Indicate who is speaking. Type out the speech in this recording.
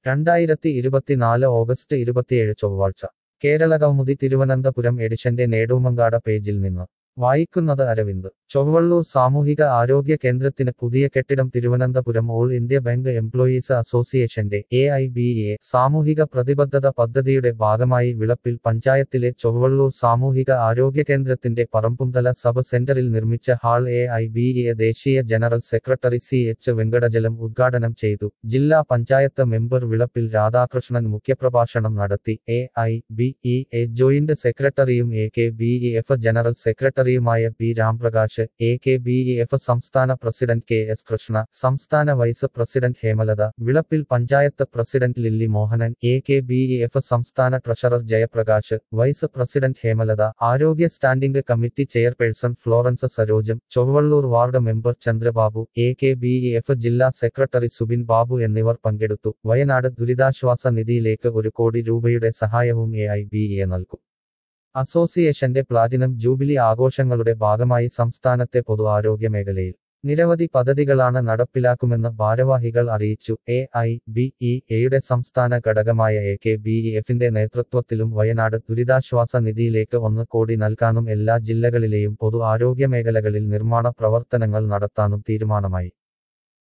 Speaker 1: രണ്ടായിരത്തി ഇരുപത്തിനാല് ഓഗസ്റ്റ് ഇരുപത്തിയേഴ് ചൊവ്വാഴ്ച കേരളകൗമുദി തിരുവനന്തപുരം എഡിഷന്റെ നേടൂമങ്കാട പേജിൽ നിന്ന് വായിക്കുന്നത് അരവിന്ദ് ചൊവ്വള്ളൂർ സാമൂഹിക ആരോഗ്യ കേന്ദ്രത്തിന് പുതിയ കെട്ടിടം Thiruvananthapuram All India Bank Employees അസോസിയേഷന്റെ എ ഐ ബി എ സാമൂഹിക പ്രതിബദ്ധത പദ്ധതിയുടെ ഭാഗമായി വിളപ്പിൽ പഞ്ചായത്തിലെ ചൊവ്വള്ളൂർ സാമൂഹിക ആരോഗ്യ കേന്ദ്രത്തിന്റെ പറമ്പുംതല സബ് സെന്ററിൽ നിർമ്മിച്ച hall A I B A ദേശീയ general secretary C H Venkatachalam ഉദ്ഘാടനം ചെയ്തു ജില്ലാ പഞ്ചായത്ത് മെമ്പർ വിളപ്പിൽ രാധാകൃഷ്ണൻ മുഖ്യപ്രഭാഷണം നടത്തി A I B E A joint സെക്രട്ടറിയും A K B E F general സെക്രട്ടറിയുമായ P Ramprakash A K B E F സംസ്ഥാന പ്രസിഡന്റ് കെ എസ് കൃഷ്ണ സംസ്ഥാന vice president Hemalatha Vilappil panchayat president Lilly Mohanan A K B E F സംസ്ഥാന treasurer Jayaprakash vice president Hemalatha ആരോഗ്യ standing committee chairperson Florence Sarojam Chovvalloor ward member Chandrababu A K B E F ജില്ലാ secretary Subin Babu എന്നിവർ പങ്കെടുത്തു വയനാട് ദുരിതാശ്വാസ നിധിയിലേക്ക് ഒരു കോടി രൂപയുടെ സഹായവും എ ഐ ബി എ നൽകും അസോസിയേഷന്റെ പ്ലാറ്റിനം ജൂബിലി ആഘോഷങ്ങളുടെ ഭാഗമായി സംസ്ഥാനത്തെ പൊതു ആരോഗ്യ മേഖലയിൽ നിരവധി പദ്ധതികളാണ് നടപ്പിലാക്കുമെന്ന് ഭാരവാഹികൾ അറിയിച്ചു എ ഐ ബി ഇ എയുടെ സംസ്ഥാന ഘടകമായ എ കെ ബി ഇ എഫിന്റെ നേതൃത്വത്തിലും വയനാട് ദുരിതാശ്വാസ നിധിയിലേക്ക് ഒന്ന് കോടി നൽകാനും എല്ലാ ജില്ലകളിലെയും പൊതു ആരോഗ്യ മേഖലകളിൽ നിർമ്മാണ പ്രവർത്തനങ്ങൾ നടത്താനും തീരുമാനമായി